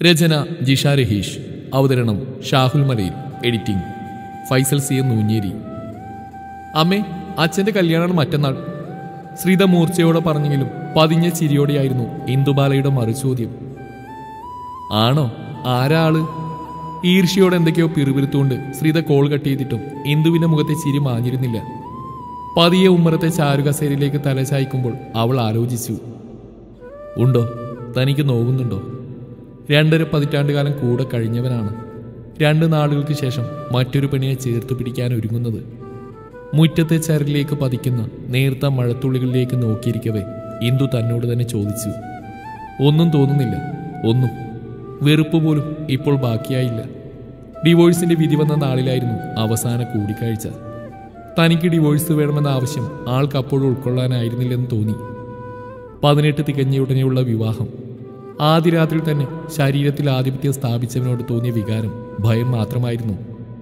രചന ജിഷ രഹീഷ് അവതരണം Shahul Malayil editing Faisal C M Noonjeri അമ്മേ അച്ഛന്റെ കല്യാണമാണ് മറ്റന്നാൾ ശ്രീത മൂർച്ചയോടെ പറഞ്ഞെങ്കിലും പതിഞ്ഞ ചിരിയോടെയായിരുന്നു ഇന്ദുബാലയുടെ മറുചോദ്യം ആണോ ആരാള് ഈർഷ്യയോടെ എന്തൊക്കെയോ പിറുപിറുത്തുകൊണ്ട് ശ്രീത കോൾ കട്ട് ചെയ്തിട്ടും ഇന്ദുവിന്റെ മുഖത്തെ ചിരി മാഞ്ഞിരുന്നില്ല പതിയെ ഉമ്മറത്തെ ചാരുകസേരയിലേക്ക് തല ചായ്ക്കുമ്പോൾ അവൾ ആലോചിച്ചു ഉണ്ടോ തനിക്ക് നോവുന്നുണ്ടോ രണ്ടര പതിറ്റാണ്ട് കാലം കൂടെ കഴിഞ്ഞവനാണ് രണ്ട് നാളുകൾക്ക് ശേഷം മറ്റൊരു പെണ്ണിനെ ചേർത്ത് പിടിക്കാൻ ഒരുങ്ങുന്നത് മുറ്റത്തെ ചരലിലേക്ക് പതിക്കുന്ന നേർത്ത മഴത്തുള്ളികളിലേക്ക് നോക്കിയിരിക്കവേ ഇന്ദു തന്നോട് തന്നെ ചോദിച്ചു ഒന്നും തോന്നുന്നില്ല ഒന്നും വെറുപ്പ് പോലും ഇപ്പോൾ ബാക്കിയായില്ല ഡിവോഴ്സിന്റെ വിധി വന്ന നാളിലായിരുന്നു അവസാന കൂടിക്കാഴ്ച തനിക്ക് ഡിവോഴ്സ് വേണമെന്ന ആവശ്യം ആൾക്ക് അപ്പോഴും ഉൾക്കൊള്ളാനായിരുന്നില്ലെന്ന് തോന്നി പതിനെട്ട് തികഞ്ഞയുടനെയുള്ള വിവാഹം ആദ്യ രാത്രിയിൽ തന്നെ ശരീരത്തിൽ ആധിപത്യം സ്ഥാപിച്ചവനോട് തോന്നിയ വികാരം ഭയം മാത്രമായിരുന്നു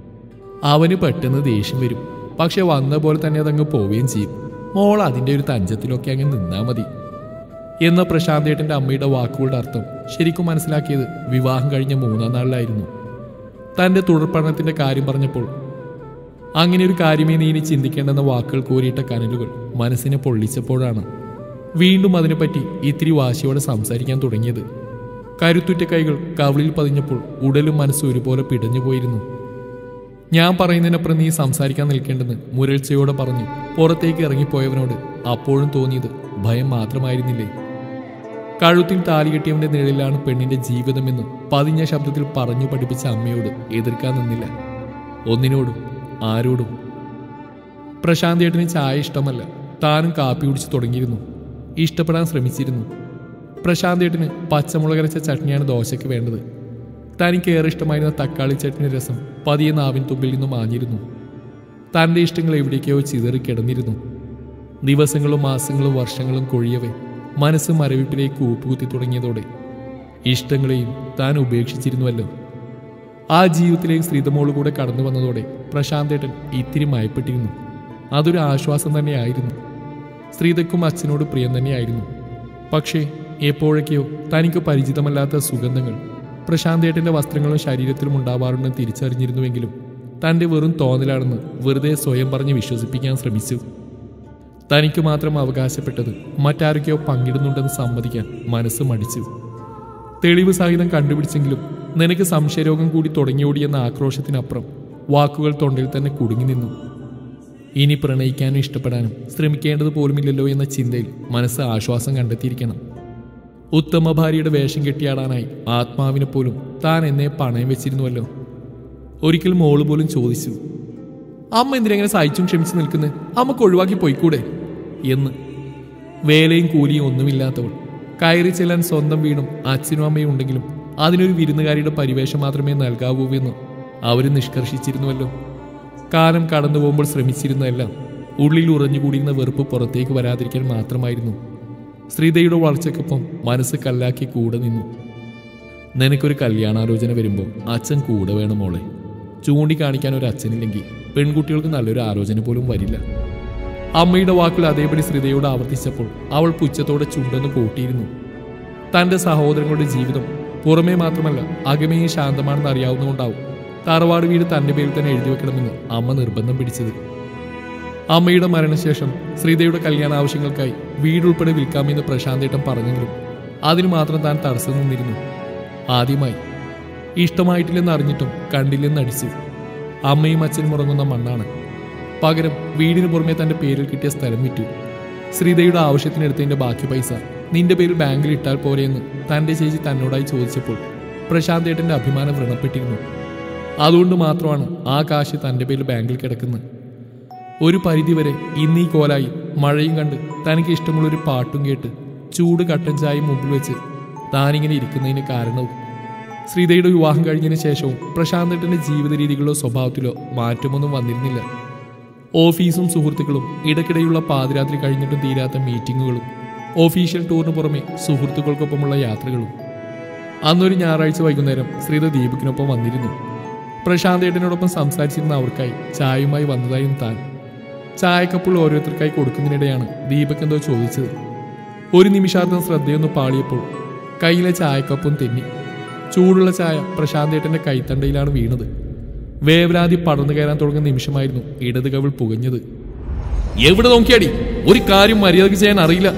അവന് പെട്ടെന്ന് ദേഷ്യം വരും പക്ഷെ വന്ന പോലെ തന്നെ അതങ്ങ് പോവുകയും ചെയ്യും മോൾ അതിൻ്റെ ഒരു തഞ്ചത്തിലൊക്കെ അങ്ങ് നിന്നാ മതി എന്ന പ്രശാന്തേട്ടൻ്റെ അമ്മയുടെ വാക്കുകളുടെ അർത്ഥം ശരിക്കും മനസ്സിലാക്കിയത് വിവാഹം കഴിഞ്ഞ മൂന്നാം നാളിലായിരുന്നു തൻ്റെ തുടർപഠനത്തിൻ്റെ കാര്യം പറഞ്ഞപ്പോൾ അങ്ങനെ ഒരു കാര്യമേ നീ ഇനി ചിന്തിക്കേണ്ടെന്ന വാക്കുകൾ കോരിയിട്ട കനലുകൾ മനസ്സിനെ പൊള്ളിച്ചപ്പോഴാണ് വീണ്ടും അതിനെപ്പറ്റി ഇത്തിരി വാശിയോടെ സംസാരിക്കാൻ തുടങ്ങിയത് കരുത്തുറ്റ കൈകൾ കവിളിൽ പതിഞ്ഞപ്പോൾ ഉടലും മനസ്സും ഒരുപോലെ പിടഞ്ഞുപോയിരുന്നു ഞാൻ പറയുന്നതിനപ്പുറം നീ സംസാരിക്കാൻ നിൽക്കേണ്ടെന്ന് മുരൾച്ചയോടെ പറഞ്ഞു പുറത്തേക്ക് ഇറങ്ങിപ്പോയവനോട് അപ്പോഴും തോന്നിയത് ഭയം മാത്രമായിരുന്നില്ലേ കഴുത്തിൽ താലി കെട്ടിയവന്റെ നിഴലിലാണ് പെണ്ണിന്റെ ജീവിതമെന്ന് പതിഞ്ഞ ശബ്ദത്തിൽ പറഞ്ഞു പഠിപ്പിച്ച അമ്മയോട് എതിർക്കാൻ നിന്നില്ല ഒന്നിനോടും ആരോടും പ്രശാന്തേട്ടന് ചായ ഇഷ്ടമല്ല താനും കാപ്പി കുടിച്ച് തുടങ്ങിയിരുന്നു ഇഷ്ടപ്പെടാൻ ശ്രമിച്ചിരുന്നു പ്രശാന്തേട്ടന് പച്ചമുളകരച്ച ചട്നിയാണ് ദോശയ്ക്ക് വേണ്ടത് തനിക്ക് ഏറെ ഇഷ്ടമായിരുന്ന തക്കാളി ചട്നി രസം പതിയെ നാവിൻ തുമ്പിൽ നിന്നും മാഞ്ഞിരുന്നു തൻ്റെ ഇഷ്ടങ്ങൾ എവിടേക്കോ ചിതറി കിടന്നിരുന്നു ദിവസങ്ങളും മാസങ്ങളും വർഷങ്ങളും കൊഴിയവേ മനസ്സ് മരവിപ്പിലേക്ക് ഊപ്പുകുത്തി തുടങ്ങിയതോടെ ഇഷ്ടങ്ങളെയും താൻ ഉപേക്ഷിച്ചിരുന്നുവല്ലോ ആ ജീവിതത്തിലേക്ക് ശ്രീതമോള് കൂടെ കടന്നു വന്നതോടെ പ്രശാന്തേട്ടൻ ഇത്തിരി മയപ്പെട്ടിരുന്നു അതൊരു ആശ്വാസം തന്നെയായിരുന്നു ശ്രീതയ്ക്കും അച്ഛനോട് പ്രിയം തന്നെയായിരുന്നു പക്ഷേ എപ്പോഴൊക്കെയോ തനിക്ക് പരിചിതമല്ലാത്ത സുഗന്ധങ്ങൾ പ്രശാന്തേട്ടന്റെ വസ്ത്രങ്ങളും ശരീരത്തിലും ഉണ്ടാവാറുണ്ടെന്ന് തിരിച്ചറിഞ്ഞിരുന്നുവെങ്കിലും തന്റെ വെറും തോന്നലാണെന്ന് വെറുതെ സ്വയം പറഞ്ഞ് വിശ്വസിപ്പിക്കാൻ ശ്രമിച്ചു തനിക്ക് മാത്രം അവകാശപ്പെട്ടത് മറ്റാരൊക്കെയോ പങ്കിടുന്നുണ്ടെന്ന് സമ്മതിക്കാൻ മനസ്സ് മടിച്ചു തെളിവ് സഹിതം കണ്ടുപിടിച്ചെങ്കിലും നിനക്ക് സംശയരോഗം കൂടി തുടങ്ങിയോടിയെന്ന ആക്രോശത്തിനപ്പുറം വാക്കുകൾ തൊണ്ടയിൽ തന്നെ കുടുങ്ങി നിന്നു ഇനി പ്രണയിക്കാനും ഇഷ്ടപ്പെടാനും ശ്രമിക്കേണ്ടത് പോലുമില്ലല്ലോ എന്ന ചിന്തയിൽ മനസ്സ് ആശ്വാസം കണ്ടെത്തിയിരിക്കണം ഉത്തമ ഭാര്യയുടെ വേഷം കെട്ടിയാടാനായി ആത്മാവിനെ പോലും താൻ എന്നെ പണയം വെച്ചിരുന്നുവല്ലോ ഒരിക്കൽ മോള് പോലും ചോദിച്ചു അമ്മ എന്തിനെങ്ങനെ സഹിച്ചും ക്ഷമിച്ചു നിൽക്കുന്നത് അമ്മക്ക് ഒഴിവാക്കി പോയിക്കൂടെ എന്ന് വേലയും കൂലിയും ഒന്നുമില്ലാത്തവൾ കയറി ചെല്ലാൻ സ്വന്തം വീടും അച്ഛനും അമ്മയും ഉണ്ടെങ്കിലും അതിനൊരു വിരുന്നുകാരിയുടെ പരിവേഷം മാത്രമേ നൽകാവൂ എന്ന് അവർ നിഷ്കർഷിച്ചിരുന്നുവല്ലോ കാലം കടന്നു പോകുമ്പോൾ ശ്രമിച്ചിരുന്നതെല്ലാം ഉള്ളിൽ ഉറഞ്ഞുകൂടിയിരുന്ന വെറുപ്പ് പുറത്തേക്ക് വരാതിരിക്കാൻ മാത്രമായിരുന്നു ശ്രീതയുടെ വളർച്ചയ്ക്കൊപ്പം മനസ്സ് കല്ലാക്കി കൂടെ നിന്നു നിനക്കൊരു കല്യാണാലോചന വരുമ്പോൾ അച്ഛൻ കൂടെ വേണം മോളെ ചൂണ്ടിക്കാണിക്കാൻ ഒരു അച്ഛനില്ലെങ്കിൽ പെൺകുട്ടികൾക്ക് നല്ലൊരു ആലോചന പോലും വരില്ല അമ്മയുടെ വാക്കുകൾ അതേപടി ശ്രീതയോട് ആവർത്തിച്ചപ്പോൾ അവൾ പുച്ഛത്തോടെ ചുണ്ടെന്ന് കൂട്ടിയിരുന്നു തന്റെ സഹോദരങ്ങളുടെ ജീവിതം പുറമേ മാത്രമല്ല അകമേയും ശാന്തമാണെന്ന് അറിയാവുന്നതുകൊണ്ടാവും തറവാട് വീട് തന്റെ പേരിൽ തന്നെ എഴുതി വെക്കണമെന്ന് അമ്മ നിർബന്ധം പിടിച്ചത് അമ്മയുടെ മരണശേഷം ശ്രീതയുടെ കല്യാണ ആവശ്യങ്ങൾക്കായി വീടുൾപ്പെടെ വിൽക്കാമെന്ന് പ്രശാന്തേട്ടൻ പറഞ്ഞെങ്കിലും അതിന് മാത്രം താൻ തടസ്സം നിന്നിരുന്നു ആദ്യമായി ഇഷ്ടമായിട്ടില്ലെന്ന് അറിഞ്ഞിട്ടും കണ്ടില്ലെന്ന് അടിച്ചു അമ്മയും അച്ഛനും ഉറങ്ങുന്ന മണ്ണാണ് പകരം വീടിന് പുറമെ തന്റെ പേരിൽ കിട്ടിയ സ്ഥലം വിറ്റു ശ്രീതയുടെ ആവശ്യത്തിനെടുത്തതിന്റെ ബാക്കി പൈസ നിന്റെ പേരിൽ ബാങ്കിൽ ഇട്ടാൽ പോരെയെന്ന് തന്റെ ചേച്ചി തന്നോടായി ചോദിച്ചപ്പോൾ പ്രശാന്തേട്ടന്റെ അഭിമാനം വ്രണപ്പെട്ടിരുന്നു അതുകൊണ്ട് മാത്രമാണ് ആ കാശ് തന്റെ പേരിൽ ബാങ്കിൽ കിടക്കുന്നത് ഒരു പരിധിവരെ ഇന്നീ കോലായി മഴയും കണ്ട് തനിക്ക് ഇഷ്ടമുള്ളൊരു പാട്ടും കേട്ട് ചൂട് കട്ടൻ ചായയും മുമ്പിൽ വെച്ച് താനിങ്ങനെ ഇരിക്കുന്നതിന് കാരണവും ശ്രീതയുടെ വിവാഹം കഴിഞ്ഞതിന് ശേഷവും പ്രശാന്തേട്ടന്റെ ജീവിത രീതികളിലോ സ്വഭാവത്തിലോ മാറ്റമൊന്നും വന്നിരുന്നില്ല ഓഫീസും സുഹൃത്തുക്കളും ഇടയ്ക്കിടെയുള്ള പാതിരാത്രി കഴിഞ്ഞിട്ടും തീരാത്ത മീറ്റിങ്ങുകളും ഓഫീഷ്യൽ ടൂറിന് പുറമെ സുഹൃത്തുക്കൾക്കൊപ്പമുള്ള യാത്രകളും അന്നൊരു ഞായറാഴ്ച വൈകുന്നേരം ശ്രീത ദീപകിനൊപ്പം വന്നിരുന്നു പ്രശാന്തേട്ടനോടൊപ്പം സംസാരിച്ചിരുന്ന അവർക്കായി ചായയുമായി വന്നതായും താൻ ചായക്കപ്പോൾ ഓരോരുത്തർക്കായി കൊടുക്കുന്നതിനിടെയാണ് ദീപക് എന്തോ ചോദിച്ചത് ഒരു നിമിഷാർത്ഥം ശ്രദ്ധയൊന്ന് പാളിയപ്പോൾ കയ്യിലെ ചായക്കപ്പും തെന്നി ചൂടുള്ള ചായ പ്രശാന്തേട്ടന്റെ കൈത്തണ്ടയിലാണ് വീണത് വേവരാതി പടർന്നു കയറാൻ തുടങ്ങിയ നിമിഷമായിരുന്നു ഇടത് കവിൾ പുകഞ്ഞത് എവിടെ നോക്കിയാടി ഒരു കാര്യം മര്യാദയ്ക്ക് ചെയ്യാൻ അറിയില്ല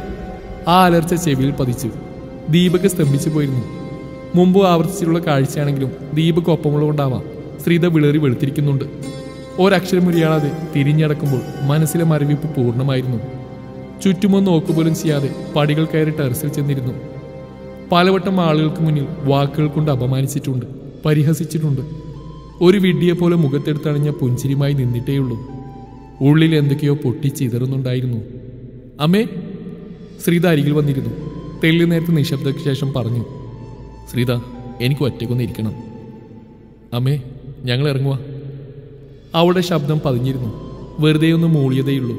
ആ അലർച്ച ചെവിയിൽ പതിച്ചു ദീപക് സ്തംഭിച്ചു പോയിരുന്നു മുമ്പ് ആവർത്തിച്ചിട്ടുള്ള കാഴ്ചയാണെങ്കിലും ദീപക് ഒപ്പമുള്ളതുകൊണ്ടാവാം ശ്രീത വിളറി വെളുത്തിരിക്കുന്നുണ്ട് ഒരക്ഷരം മുരിയാളാതെ തിരിഞ്ഞടക്കുമ്പോൾ മനസ്സിലെ മരവിപ്പ് പൂർണ്ണമായിരുന്നു ചുറ്റുമൊന്ന് നോക്കുപോലും ചെയ്യാതെ പടികൾ കയറി ടെറസിൽ ചെന്നിരുന്നു പലവട്ടം ആളുകൾക്ക് മുന്നിൽ വാക്കുകൾ കൊണ്ട് അപമാനിച്ചിട്ടുണ്ട് പരിഹസിച്ചിട്ടുണ്ട് ഒരു വിഡ്ഢിയെ പോലെ മുഖത്തെടുത്തണിഞ്ഞ പുഞ്ചിരിയുമായി നിന്നിട്ടേയുള്ളൂ ഉള്ളിൽ എന്തൊക്കെയോ പൊട്ടിച്ചിതറുന്നുണ്ടായിരുന്നു അമ്മേ ശ്രീത അരികിൽ വന്നിരുന്നു തെള്ളി നേരത്തെ നിശബ്ദയ്ക്ക് ശേഷം പറഞ്ഞു ശ്രീത എനിക്ക് ഒറ്റക്കൊന്ന് ഇരിക്കണം അമ്മേ ഞങ്ങൾ ഇറങ്ങുക അവളുടെ ശബ്ദം പതിഞ്ഞിരുന്നു വെറുതെ ഒന്ന് മൂളിയതേയുള്ളൂ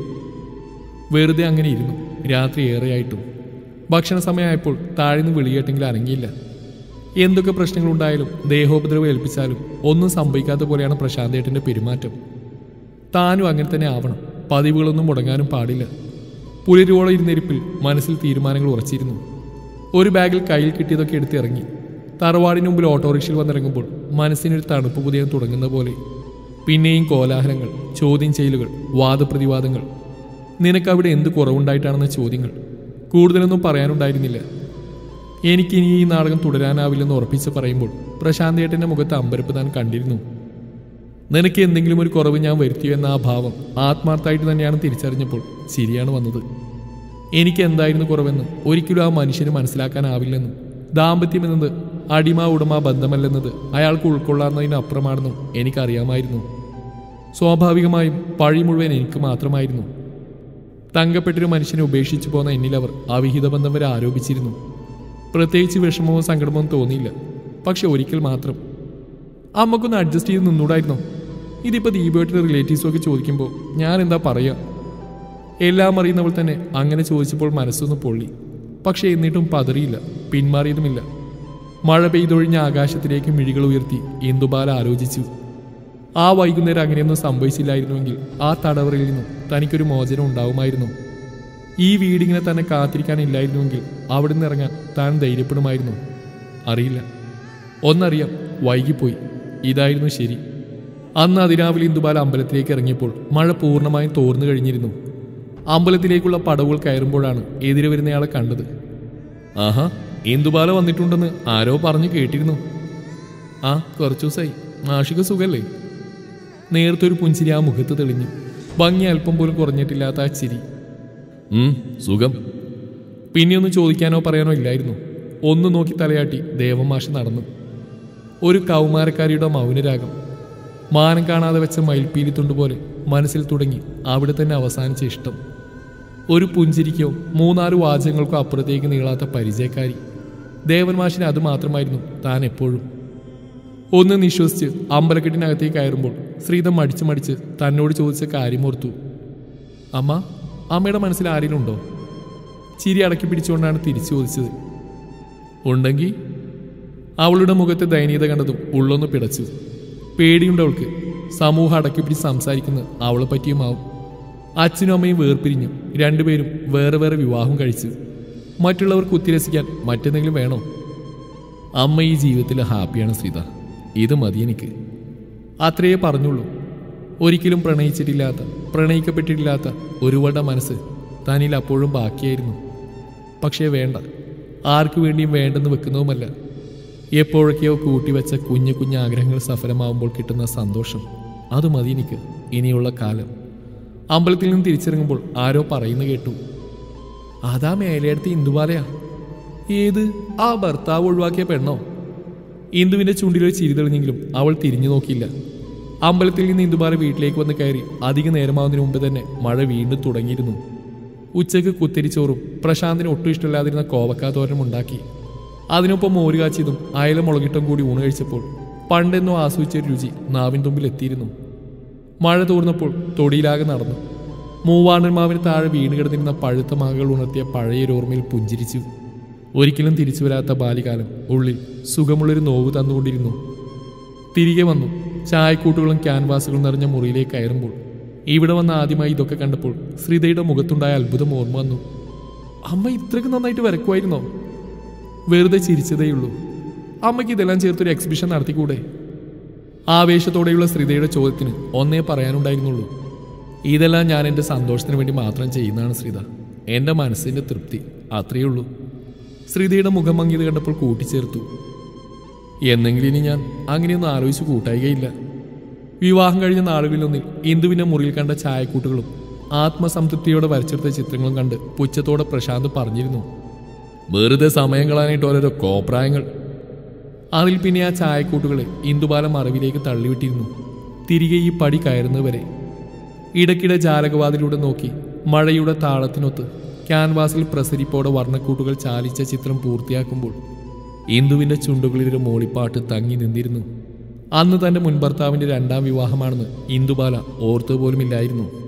വെറുതെ അങ്ങനെ ഇരുന്നു രാത്രി ഏറെയായിട്ടും ഭക്ഷണ സമയമായപ്പോൾ താഴ്ന്ന് വിളിയേട്ടെങ്കിൽ അനങ്ങിയില്ല എന്തൊക്കെ പ്രശ്നങ്ങളുണ്ടായാലും ദേഹോപദ്രവം ഏൽപ്പിച്ചാലും ഒന്നും സംഭവിക്കാത്ത പോലെയാണ് പ്രശാന്തേട്ടൻ്റെ പെരുമാറ്റം താനും അങ്ങനെ തന്നെ ആവണം പതിവുകളൊന്നും മുടങ്ങാനും പാടില്ല പുലരുവോളം ഇരുന്നിരിപ്പിൽ മനസ്സിൽ തീരുമാനങ്ങൾ ഉറച്ചിരുന്നു ഒരു ബാഗിൽ കയ്യിൽ കിട്ടിയതൊക്കെ എടുത്ത് ഇറങ്ങി തറവാടിന് മുമ്പിൽ ഓട്ടോറിക്ഷയിൽ വന്നിറങ്ങുമ്പോൾ മനസ്സിനൊരു തണുപ്പ് പുതിയ തുടങ്ങുന്ന പോലെ പിന്നെയും കോലാഹലങ്ങൾ ചോദ്യം ചെയ്യലുകൾ വാദപ്രതിവാദങ്ങൾ നിനക്ക് അവിടെ എന്ത് കുറവുണ്ടായിട്ടാണെന്ന ചോദ്യങ്ങൾ കൂടുതലൊന്നും പറയാനുണ്ടായിരുന്നില്ല എനിക്കിനി ഈ നാടകം തുടരാനാവില്ലെന്ന് ഉറപ്പിച്ച് പറയുമ്പോൾ പ്രശാന്തേട്ടൻ്റെ മുഖത്ത് അമ്പരപ്പ് താൻ കണ്ടിരുന്നു നിനക്ക് എന്തെങ്കിലും ഒരു കുറവ് ഞാൻ വരുത്തിയോ എന്ന ആ ഭാവം ആത്മാർത്ഥമായിട്ട് തന്നെയാണ് തിരിച്ചറിഞ്ഞപ്പോൾ ശരിയാണ് വന്നത് എനിക്ക് എന്തായിരുന്നു കുറവെന്ന് ഒരിക്കലും ആ മനുഷ്യന് മനസ്സിലാക്കാനാവില്ലെന്നും ദാമ്പത്യം എന്നത് അടിമ ഉടമ ബന്ധമല്ലെന്നത് അയാൾക്ക് ഉൾക്കൊള്ളാവുന്നതിന് അപ്പുറമാണെന്നും എനിക്കറിയാമായിരുന്നു സ്വാഭാവികമായും പഴി മുഴുവൻ എനിക്ക് മാത്രമായിരുന്നു തങ്കപ്പെട്ടൊരു മനുഷ്യനെ ഉപേക്ഷിച്ചു പോന്ന എന്നിൽ അവർ അവിഹിത ബന്ധം വരെ ആരോപിച്ചിരുന്നു പ്രത്യേകിച്ച് വിഷമമോ സങ്കടമോ തോന്നിയില്ല പക്ഷെ ഒരിക്കൽ മാത്രം അമ്മക്കൊന്ന് അഡ്ജസ്റ്റ് ചെയ്ത് നിന്നൂടായിരുന്നോ ഇതിപ്പോൾ ദീപമായിട്ട് റിലേറ്റീവ്സും ഒക്കെ ചോദിക്കുമ്പോൾ ഞാൻ എന്താ പറയുക എല്ലാം അറിയുന്നവൾ തന്നെ അങ്ങനെ ചോദിച്ചപ്പോൾ മനസ്സൊന്ന് പൊള്ളി പക്ഷേ എന്നിട്ടും പതറിയില്ല പിന്മാറിയതുമില്ല മഴ പെയ്തൊഴിഞ്ഞ ആകാശത്തിലേക്ക് മിഴികൾ ഉയർത്തി ഇന്ദുബാല ആലോചിച്ചു ആ വൈകുന്നേരം അങ്ങനെയൊന്നും സംഭവിച്ചില്ലായിരുന്നുവെങ്കിൽ ആ തടവറയിൽ നിന്നും തനിക്കൊരു മോചനം ഉണ്ടാവുമായിരുന്നു ഈ വീടിങ്ങനെ തന്നെ കാത്തിരിക്കാനില്ലായിരുന്നുവെങ്കിൽ അവിടെ നിന്ന് ഇറങ്ങാൻ താൻ ധൈര്യപ്പെടുമായിരുന്നു അറിയില്ല ഒന്നറിയാം വൈകിപ്പോയി ഇതായിരുന്നു ശരി അന്ന് അതിരാവിലെ ഇന്ദുബാല അമ്പലത്തിലേക്ക് ഇറങ്ങിയപ്പോൾ മഴ പൂർണ്ണമായും തോർന്നു കഴിഞ്ഞിരുന്നു അമ്പലത്തിലേക്കുള്ള പടവുകൾ കയറുമ്പോഴാണ് എതിരെ വരുന്നയാളെ കണ്ടത് ആഹാ ഇന്ദുബാല വന്നിട്ടുണ്ടെന്ന് ആരോ പറഞ്ഞു കേട്ടിരുന്നു ആ കുറച്ചു ദിവസമായി മാഷിക സുഖല്ലേ നേരത്തെ ഒരു പുഞ്ചിരി ആ മുഖത്ത് തെളിഞ്ഞു ഭംഗി അല്പം പോലും കുറഞ്ഞിട്ടില്ലാത്ത ആ ചിരി ഉം, സുഖം പിന്നെയൊന്നും ചോദിക്കാനോ പറയാനോ ഇല്ലായിരുന്നു ഒന്ന് നോക്കി തലയാട്ടി ദേവമാഷ് നടന്നു ഒരു കൗമാരക്കാരിയുടെ മൗനരാഗം മാനം കാണാതെ വെച്ച മയിൽപ്പീലി തുണ്ടുപോലെ മനസ്സിൽ തുടങ്ങി അവിടെ തന്നെ അവസാനിച്ച ഇഷ്ടം ഒരു പുഞ്ചിരിക്കോ മൂന്നാല് വാചകങ്ങൾക്കോ അപ്പുറത്തേക്ക് നീളാത്ത പരിചയക്കാരി ദേവന്മാഷിന് അത് മാത്രമായിരുന്നു താൻ എപ്പോഴും ഒന്ന് നിശ്വസിച്ച് അമ്പലക്കെട്ടിനകത്തേക്ക് കയറുമ്പോൾ ശ്രീത മടിച്ച് മടിച്ച് തന്നോട് ചോദിച്ച കാര്യമോർത്തു അമ്മ അമ്മയുടെ മനസ്സിൽ ആരെങ്കിലും ഉണ്ടോ ചിരി അടക്കി പിടിച്ചുകൊണ്ടാണ് തിരിച്ചു ചോദിച്ചത് ഉണ്ടെങ്കിൽ അവളുടെ മുഖത്തെ ദയനീയത കണ്ടതും ഉള്ളൊന്ന് പിടച്ചു പേടിയുണ്ട് അവൾക്ക് സമൂഹം അടക്കി പിടിച്ച് സംസാരിക്കുന്നത് അവളെ പറ്റിയുമാവും അച്ഛനും അമ്മയും വേർപിരിഞ്ഞു രണ്ടുപേരും വേറെ വേറെ വിവാഹം കഴിച്ചു മറ്റുള്ളവർക്ക് ഉത്തിരസിക്കാൻ മറ്റെന്തെങ്കിലും വേണോ അമ്മ ഈ ജീവിതത്തിൽ ഹാപ്പിയാണ് ശ്രീത ഇത് മതി എനിക്ക് അത്രയേ പറഞ്ഞുള്ളൂ ഒരിക്കലും പ്രണയിച്ചിട്ടില്ലാത്ത പ്രണയിക്കപ്പെട്ടിട്ടില്ലാത്ത ഒരുവളുടെ മനസ്സ് തനിൽ അപ്പോഴും ബാക്കിയായിരുന്നു പക്ഷേ വേണ്ട ആർക്കു വേണ്ടിയും വേണ്ടെന്ന് വെക്കുന്നതുമല്ല എപ്പോഴൊക്കെയോ കൂട്ടിവെച്ച കുഞ്ഞു കുഞ്ഞു ആഗ്രഹങ്ങൾ സഫലമാവുമ്പോൾ കിട്ടുന്ന സന്തോഷം അത് മതി എനിക്ക് ഇനിയുള്ള കാലം അമ്പലത്തിൽ നിന്ന് തിരിച്ചിറങ്ങുമ്പോൾ ആരോ പറയുന്ന കേട്ടു അതാ മേലെടുത്ത് ഇന്ദുബാലയാ ഏത് ആ ഭർത്താവ് ഒഴിവാക്കിയ പെണ്ണോ ഇന്ദുവിന്റെ ചുണ്ടിലൊരു ചിരി തെളിഞ്ഞെങ്കിലും അവൾ തിരിഞ്ഞു നോക്കിയില്ല അമ്പലത്തിൽ നിന്ന് ഇന്ദുബാല വീട്ടിലേക്ക് വന്ന് കയറി അധിക നേരമാവുന്നതിന് മുമ്പ് തന്നെ മഴ വീണ്ടും തുടങ്ങിയിരുന്നു ഉച്ചയ്ക്ക് കുത്തിരിച്ചോറും പ്രശാന്തിന് ഒട്ടും ഇഷ്ടമില്ലാതിരുന്ന കോവക്കാ തോരനും ഉണ്ടാക്കി അതിനൊപ്പം മോര് കാച്ചിയതും അയല മുളകിട്ടും കൂടി ഊണ് കഴിച്ചപ്പോൾ പണ്ടെന്നോ ആസ്വദിച്ചൊരു രുചി നാവിൻ തുമ്പിൽ എത്തിയിരുന്നു മഴ തോർന്നപ്പോൾ തൊടിയിലാകെ നടന്നു മൂവാണ്ടൻ മാവിന് താഴെ വീണ് കിടന്നിരുന്ന പഴുത്ത മാകൾ ഉണർത്തിയ പഴയൊരോർമ്മയിൽ പുഞ്ചിരിച്ചു ഒരിക്കലും തിരിച്ചു വരാത്ത ബാല്യകാലം ഉള്ളിൽ സുഖമുള്ളൊരു നോവ് തന്നുകൊണ്ടിരുന്നു തിരികെ വന്നു ചായക്കൂട്ടുകളും ക്യാൻവാസുകളും നിറഞ്ഞ മുറിയിലേക്ക് കയറുമ്പോൾ ഇവിടെ വന്ന് ആദ്യമായി ഇതൊക്കെ കണ്ടപ്പോൾ ശ്രീതയുടെ മുഖത്തുണ്ടായ അത്ഭുതം ഓർമ്മ വന്നു അമ്മ ഇത്രയ്ക്ക് നന്നായിട്ട് വരക്കുമായിരുന്നോ വെറുതെ ചിരിച്ചതേയുള്ളൂ അമ്മയ്ക്ക് ഇതെല്ലാം ചേർത്തൊരു എക്സിബിഷൻ നടത്തിക്കൂടെ ആവേശത്തോടെയുള്ള ശ്രീതയുടെ ചോദ്യത്തിന് ഒന്നേ പറയാനുണ്ടായിരുന്നുള്ളൂ ഇതെല്ലാം ഞാൻ എൻ്റെ സന്തോഷത്തിന് വേണ്ടി മാത്രം ചെയ്യുന്നതാണ് ശ്രീത എൻ്റെ മനസ്സിൻ്റെ തൃപ്തി അത്രയേ ഉള്ളൂ ശ്രീതയുടെ മുഖം മങ്ങിയത് കണ്ടപ്പോൾ കൂട്ടിച്ചേർത്തു എന്നെങ്കിലും ഇനി ഞാൻ അങ്ങനെയൊന്നും ആലോചിച്ച് കൂട്ടായികയില്ല വിവാഹം കഴിഞ്ഞ നാളുകളിലൊന്നിൽ ഇന്ദുവിൻ്റെ മുറിയിൽ കണ്ട ചായക്കൂട്ടുകളും ആത്മസംതൃപ്തിയോടെ വരച്ചെടുത്ത ചിത്രങ്ങളും കണ്ട് പുച്ഛത്തോടെ പ്രശാന്ത് പറഞ്ഞിരുന്നു വെറുതെ സമയം കളയാനായിട്ട് ഓരോരോ കോപ്രായങ്ങൾ അതിൽ പിന്നെ ആ ചായക്കൂട്ടുകളെ ഇന്ദുബാല മറവിലേക്ക് തള്ളിവിട്ടിരുന്നു തിരികെ ഈ പടി കയറുന്നതുവരെ ഇടയ്ക്കിടെ ജാലകവാതിലൂടെ നോക്കി മഴയുടെ താളത്തിനൊത്ത് ക്യാൻവാസിൽ പ്രസരിപ്പോടെ വർണ്ണക്കൂട്ടുകൾ ചാലിച്ച ചിത്രം പൂർത്തിയാക്കുമ്പോൾ ഇന്ദുവിന്റെ ചുണ്ടുകളിലൊരു മോളിപ്പാട്ട് തങ്ങി നിന്നിരുന്നു അന്ന് തന്റെ മുൻഭർത്താവിന്റെ രണ്ടാം വിവാഹമാണെന്ന് ഇന്ദുബാല ഓർത്തുപോലുമില്ലായിരുന്നു